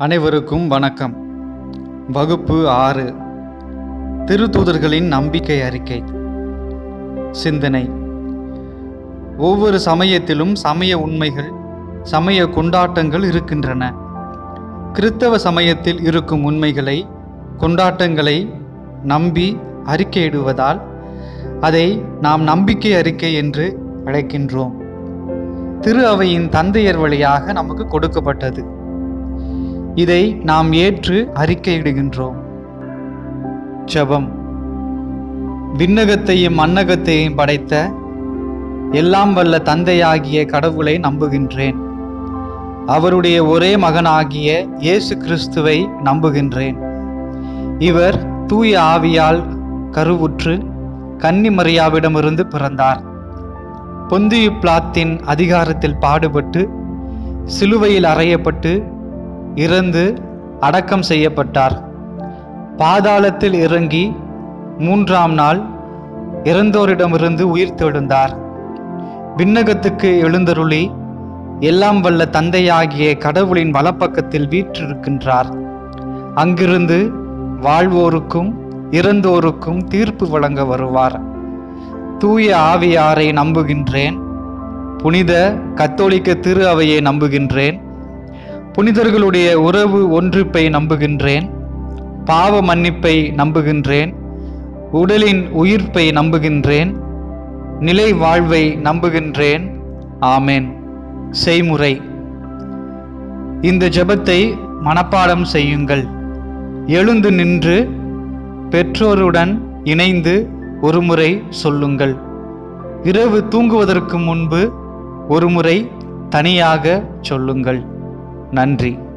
அனைவருக்கும் வணக்கம் வகுப்பு ஆறு திருத்தூதர்களின் நம்பிக்கை அறிக்கை சிந்தனை ஒவ்வொரு சமயத்திலும் சமய உண்மைகள் சமய கொண்டாட்டங்கள் இருக்கின்றன கிறித்தவ சமயத்தில் இருக்கும் உண்மைகளை கொண்டாட்டங்களை நம்பி அறிக்கையிடுவதால் அதை நாம் நம்பிக்கை அறிக்கை என்று அழைக்கின்றோம் திரு அவையின் தந்தையர் வழியாக நமக்கு கொடுக்கப்பட்டது இதை நாம் ஏற்று அறிக்கையிடுகின்றோம் ஜெபம் விண்ணகத்தையும் மண்ணகத்தையும் படைத்த எல்லாம் வல்ல தந்தையாகிய கடவுளை நம்புகின்றேன் அவருடைய ஒரே மகனாகிய இயேசு கிறிஸ்துவை நம்புகின்றேன் இவர் தூய ஆவியால் கருவுற்று கன்னிமரியாவிடமிருந்து பிறந்தார் பொந்தியு பிளாத்தின் அதிகாரத்தில் பாடுபட்டு சிலுவையில் அறையப்பட்டு இறந்து அடக்கம் செய்யப்பட்டார் பாதாளத்தில் இறங்கி மூன்றாம் நாள் இறந்தோரிடமிருந்து உயிர் தெழுந்தார் விண்ணகத்துக்கு எழுந்தருளி எல்லாம் வல்ல தந்தையாகிய கடவுளின் வலப்பக்கத்தில் வீற்றிருக்கின்றார் அங்கிருந்து வாழ்வோருக்கும் இறந்தோருக்கும் தீர்ப்பு வழங்க வருவார் தூய ஆவியாரை நம்புகின்றேன் புனித கத்தோலிக்க திரு அவையை நம்புகின்றேன் புனிதர்களுடைய உறவு ஒன்றிப்பை நம்புகின்றேன் பாவ மன்னிப்பை நம்புகின்றேன் உடலின் உயிர்ப்பை நம்புகின்றேன் நிலை வாழ்வை நம்புகின்றேன் ஆமேன் செய்முறை இந்த ஜெபத்தை மனப்பாடம் செய்யுங்கள் எழுந்து நின்று பெற்றோருடன் இணைந்து ஒருமுறை சொல்லுங்கள் இரவு தூங்குவதற்கு முன்பு ஒருமுறை தனியாக சொல்லுங்கள் நன்றி